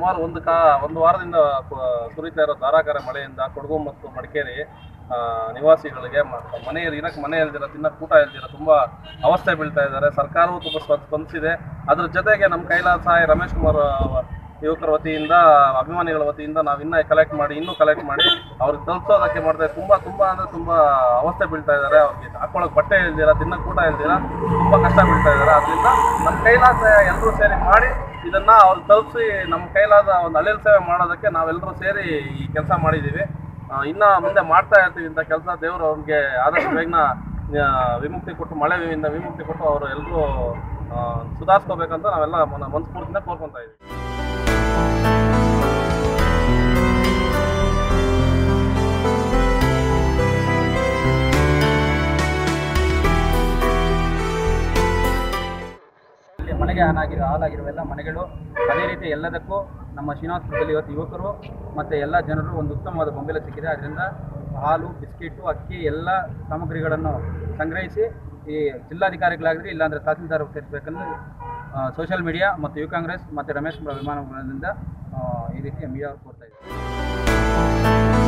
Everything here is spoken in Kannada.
ಸುಮಾರು ಒಂದು ಕಾ ಒಂದು ವಾರದಿಂದ ಕು- ಸುರಿತಾ ಇರೋ ಧಾರಾಕಾರ ಮಳೆಯಿಂದ ಕೊಡಗು ಮತ್ತು ಮಡಿಕೇರಿ ಆ, ನಿವಾಸಿಗಳಿಗೆ ಮ- ಮನೆ ಇರಕ್ಕೆ ಮನೆ ಇಲ್ದಿರ ತಿನ್ನಕ್ಕೆ ಊಟ ಇಲ್ದಿರ ತುಂಬಾ ಅವಸ್ಥೆ ಬೀಳ್ತಾ ಇದ್ದಾರೆ ಸರ್ಕಾರವು ತುಂಬ ಸ್ಪ- ಸ್ಪಂದಿಸಿದೆ ಅದ್ರ ಜೊತೆಗೆ ನಮ್ಮ ಕೈಲಾದ ಸಹಾಯ ರಮೇಶ್ ಕುಮಾರ್ ಆ, ಯುವಕರ ವತಿಯಿಂದ ಅಭಿಮಾನಿಗಳ ವತಿಯಿಂದ ನಾವು ಇನ್ನೂ ಕಲೆಕ್ಟ್ ಮಾಡಿ ಇನ್ನೂ ಕಲೆಕ್ಟ್ ಮಾಡಿ ಅವ್ರಿಗೆ ತಲುಪಿಸೋದಕ್ಕೆ ಮಾಡ್ತಾ ಇದ್ದೀವಿ. ತುಂಬಾ ತುಂಬಾ ಅಂದ್ರೆ ತುಂಬಾ ಅವಸ್ಥೆ ಬೀಳ್ತಾ ಇದ್ದಾರೆ ಅವ್ರಿಗೆ ಹಾಕೊಳಕ್ ಬಟ್ಟೆ ಇಲ್ದಿರ ತಿನ್ನಕ್ ಊಟ ಇಲ್ದಿರ ತುಂಬಾ ಕಷ್ಟ ಬೀಳ್ತಾ ಇದ್ದಾರೆ ಅದರಿಂದ ನಮ್ಮ ಕೈಲಾದ ಎಲ್ಲರೂ ಸೇರಿ ಮಾಡಿ ಇದನ್ನ ಅವ್ರಿಗೆ ತಲುಪಿಸಿ ನಮ್ಮ ಕೈಲಾದ ಒಂದು ಅಳಿಲ್ ಸೇವೆ ಮಾಡೋದಕ್ಕೆ ನಾವೆಲ್ಲರೂ ಸೇರಿ ಈ ಕೆಲಸ ಮಾಡಿದ್ದೀವಿ ಆ, ಇನ್ನ ಮುಂದೆ ಮಾಡ್ತಾ ಇರ್ತೀವಿ ಇಂಥ ಕೆಲಸ ದೇವರು ಅವ್ರಿಗೆ ಆದಷ್ಟು ಬೇಗನ ಆ, ವಿಮುಕ್ತಿ ಕೊಟ್ಟು ಮಳೆ ವಿಯಿಂದ ವಿಮುಕ್ತಿ ಕೊಟ್ಟು ಅವರು ಎಲ್ಲರೂ ಸುಧಾರಿಸ್ಕೋಬೇಕಂತ ನಾವೆಲ್ಲ ಮನ- ಮನಸ್ಫೂರ್ತಿಯಿಂದ ಕೋರ್ಕೊಂತಾ ಇದ್ದೀವಿ ಇಲ್ಲಿ ಮನೆಗೆ ಹಾನಾಗಿರೋ ಹಾಲಾಗಿರುವ ಎಲ್ಲ ಮನೆಗಳು ಅದೇ ರೀತಿ ಎಲ್ಲದಕ್ಕೂ ನಮ್ಮ ಶ್ರೀನಿವಾಸಪುರದಲ್ಲಿ ಇವತ್ತು ಯುವಕರು ಮತ್ತು ಎಲ್ಲ ಜನರು ಒಂದು ಉತ್ತಮವಾದ ಬೆಂಬಲ ಸಿಕ್ಕಿದೆ ಅದರಿಂದ ಹಾಲು ಬಿಸ್ಕಿಟು ಅಕ್ಕಿ ಎಲ್ಲ ಸಾಮಗ್ರಿಗಳನ್ನು ಸಂಗ್ರಹಿಸಿ ಈ ಜಿಲ್ಲಾಧಿಕಾರಿಗಳಾಗಲಿ ಇಲ್ಲಾಂದರೆ ತಹಸೀಲ್ದಾರ್ ಸೇರಿಸಬೇಕಂದ್ರೆ ಸೋಷಿಯಲ್ ಮೀಡಿಯಾ ಮತ್ತು ಯುವ ಕಾಂಗ್ರೆಸ್ ಮತ್ತು ರಮೇಶ್ ಕುಮಾರ್ ವಿಮಾನಗಳಿಂದ ಈ ರೀತಿ ಮೀಡಿಯಾ ಕೋರ್ತಾ ಇದ್ದೀವಿ